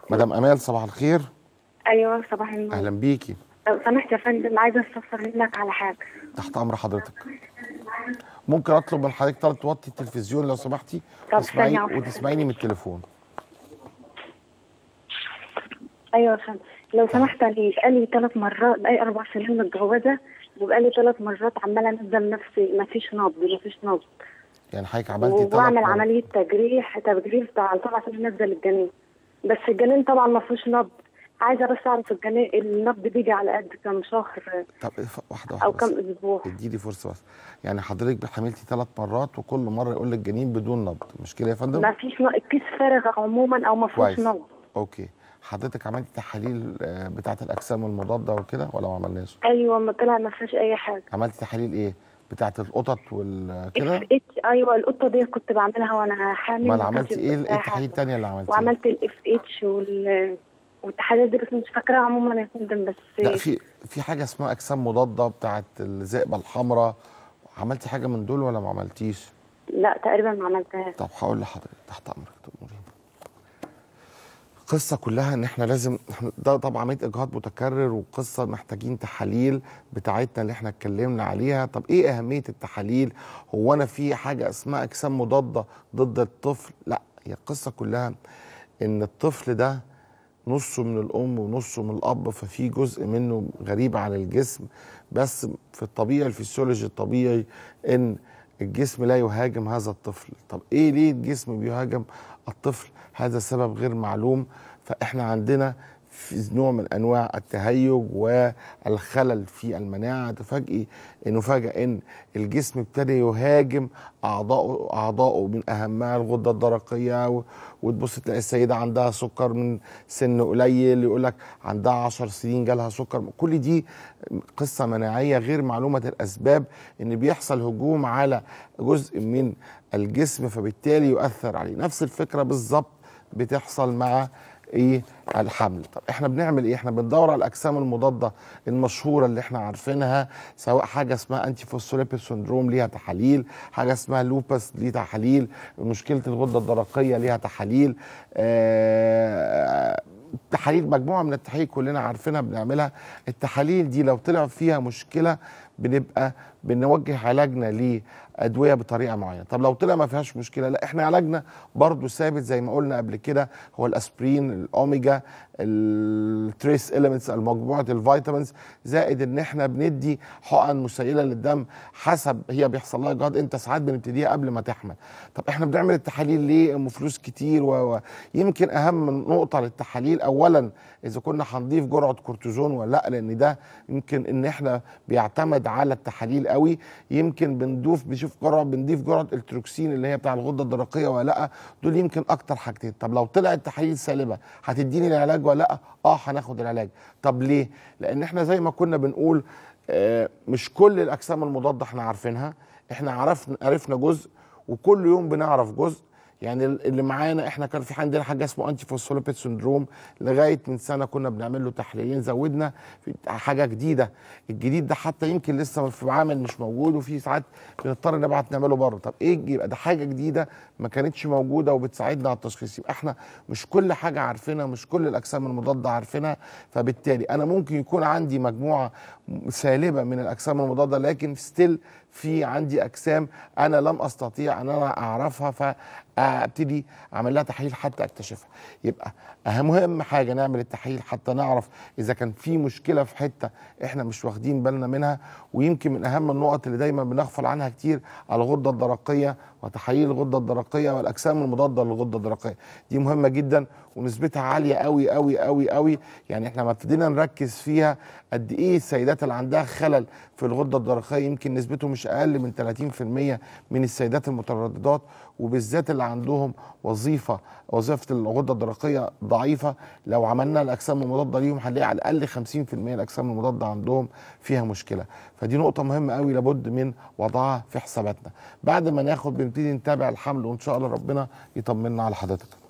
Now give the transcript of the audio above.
مدام امال صباح الخير ايوه صباح النور اهلا بيكي لو سمحت يا فندم عايزه استفسر منك على حاجه تحت امر حضرتك ممكن اطلب من حضرتك طلب توطي التلفزيون لو سمحتي طب وتسمعي ثانية واحدة. وتسمعيني من التليفون ايوه يا فندم لو سمحت لي بقالي ثلاث مرات بقالي اربع سنين متجوزه وبقالي ثلاث مرات عماله انزل نفسي ما فيش نبض ما فيش نبض يعني حضرتك عملتي ثلاث وبعمل مرات. عمليه تجريح تجريح طبعا طبعا عشان انزل الجنين بس الجنين طبعا ما فيهوش نبض عايزه بس اعرف الجنين النبض بيجي على قد كام شهر طب ف- واحده او واحده بس كام اسبوع اديني فرصه بس يعني حضرتك حملتي ثلاث مرات وكل مره يقول لك جنين بدون نبض مش كده يا فندم ما فيش ن- الكيس فارغ عموما او ما فيهوش كويس نبض اوكي حضرتك عملتي تحاليل آه، بتاعه الاجسام المضاده وكده ولا ما عملناش ايوه ما طلع ما فيهاش اي حاجه عملتي تحاليل ايه بتاعه القطط والكده اف اتش ايوه القطه دي كنت بعملها وانا حامل امال ما كانش عملتي ايه بيبقى فيها التحاليل حاجة. الثانيه اللي عملتيها وعملت الاف اتش وال والتحاليل دي بس مش فاكراها عموما يا فندم بس لا في في حاجه اسمها اجسام مضاده بتاعه الذئبه الحمراء عملتي حاجه من دول ولا ما عملتيش لا تقريبا ما عملتهاش طب هقول لحضرتك تحت امرك تأمرين القصه كلها ان احنا لازم إحنا ده طبعا عمليه اجهاض متكرر وقصه محتاجين تحاليل بتاعتنا اللي احنا اتكلمنا عليها طب ايه اهميه التحاليل هو انا في حاجه اسمها اجسام مضاده ضد الطفل لا هي القصه كلها ان الطفل ده نصه من الام ونصه من الاب ففي جزء منه غريب عن الجسم بس في الطبيعي الفسيولوجي الطبيعي ان الجسم لا يهاجم هذا الطفل طب ايه ليه الجسم بيهاجم الطفل هذا سبب غير معلوم فاحنا عندنا في نوع من انواع التهيج والخلل في المناعه تفاجئي انه فجاه ان الجسم ابتدى يهاجم اعضائه اعضائه من اهمها الغده الدرقيه و- وتبص تلاقي السيده عندها سكر من سن قليل يقول لك عندها 10 سنين جالها سكر كل دي قصه مناعيه غير معلومه الاسباب ان بيحصل هجوم على جزء من الجسم فبالتالي يؤثر عليه نفس الفكره بالظبط بتحصل مع ايه الحمل طب احنا بنعمل ايه احنا بندور على الاجسام المضاده المشهوره اللي احنا عارفينها سواء حاجه اسمها انتي فوسفوليبيد سندروم ليها تحاليل حاجه اسمها لوبس ليه تحاليل مشكله الغده الدرقيه ليها تحاليل آه تحاليل مجموعه من التحاليل كلنا عارفينها بنعملها التحاليل دي لو طلع فيها مشكله بنبقى بنوجه علاجنا لادويه بطريقه معينه طب لو طلع ما فيهاش مشكله لا احنا علاجنا برضو ثابت زي ما قلنا قبل كده هو الاسبرين الاوميجا التريس اليمنتس مجموعه الفيتامينز زائد ان احنا بندي حقن مسيله للدم حسب هي بيحصل لها جهاز انت ساعات بنبتديها قبل ما تحمل طب احنا بنعمل التحاليل ليه ام فلوس كتير و... و... يمكن اهم نقطه للتحاليل اولا اذا كنا هنضيف جرعه كورتيزون ولا لا لان ده يمكن ان احنا بيعتمد على التحاليل قوي يمكن بنضيف بنشوف جرعه بنضيف جرعه التروكسين اللي هي بتاع الغده الدرقيه ولا لا دول يمكن اكتر حاجتين طب لو طلعت تحاليل سالبه هتديني العلاج ولا لا اه هناخد العلاج طب ليه لان احنا زي ما كنا بنقول آه مش كل الاجسام المضاده احنا عارفينها احنا عرفنا عرفنا جزء وكل يوم بنعرف جزء يعني اللي معانا احنا كان في عندنا حاجه اسمه انتي فوسفوليبيد سندروم لغايه من سنه كنا بنعمل له تحليلين زودنا في حاجه جديده الجديد ده حتى يمكن لسه في معامل مش موجود وفي ساعات بنضطر نبعت نعمله بره طب ايه يبقى ده حاجه جديده ما كانتش موجوده وبتساعدنا على التشخيص يبقى احنا مش كل حاجه عارفينها مش كل الاجسام المضاده عارفينها فبالتالي انا ممكن يكون عندي مجموعه سالبه من الاجسام المضاده لكن ستيل في عندي اجسام انا لم استطيع ان انا اعرفها فابتدي اعمل لها تحليل حتى اكتشفها يبقى اهم مهم حاجه نعمل التحليل حتى نعرف اذا كان في مشكله في حته احنا مش واخدين بالنا منها ويمكن من اهم النقط اللي دايما بنغفل عنها كتير الغده الدرقيه وتحاليل الغده الدرقيه والاجسام المضاده للغده الدرقيه دي مهمه جدا ونسبتها عاليه قوي قوي قوي قوي يعني احنا ما ابتدينا نركز فيها قد ايه السيدات اللي عندها خلل في الغده الدرقيه يمكن نسبته مش اقل من 30% من السيدات المترددات وبالذات اللي عندهم وظيفه وظيفه الغده الدرقيه ضعيفه لو عملنا الاجسام المضاده ليهم هنلاقي على الاقل 50% الاجسام المضاده عندهم فيها مشكله فدي نقطه مهمه قوي لابد من وضعها في حساباتنا بعد ما ناخد بنبتدي نتابع الحمل وان شاء الله ربنا يطمنا على حضرتك